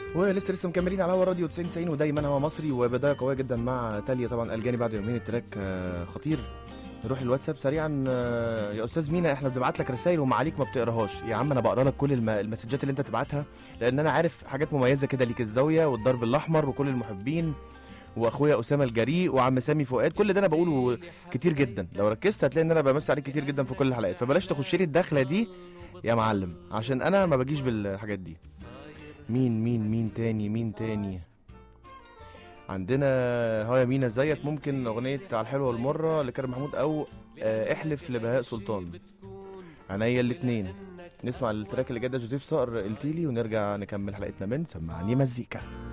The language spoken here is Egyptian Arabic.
ولسه لسه مكملين على هوا راديو 90 90 ودايما هو مصري وبدايه قويه جدا مع تاليا طبعا الجاني بعد يومين التراك آه، خطير نروح الواتساب سريعا آه، يا استاذ مينا احنا بنبعت لك رسائل ومعاليك ما بتقراهاش يا عم انا بقرا لك كل الم- المسجات اللي انت تبعتها لان انا عارف حاجات مميزه كده ليك الزاويه والضرب الاحمر وكل المحبين واخويا اسامه الجريء وعم سامي فؤاد كل ده انا بقوله كتير جدا لو ركزت هتلاقي ان انا بمس عليك كتير جدا في كل الحلقات فبلاش تخش لي الدخله دي يا معلم عشان انا ما بجيش بالحاجات دي مين مين مين تاني مين تاني عندنا ها يا مينا ازيك ممكن اغنيه على الحلوه والمره لكريم محمود او آه، احلف لبهاء سلطان عينيا الاتنين نسمع التراك اللي جاي ده جوزيف صقر التيلي ونرجع نكمل حلقتنا من سمعني مزيكا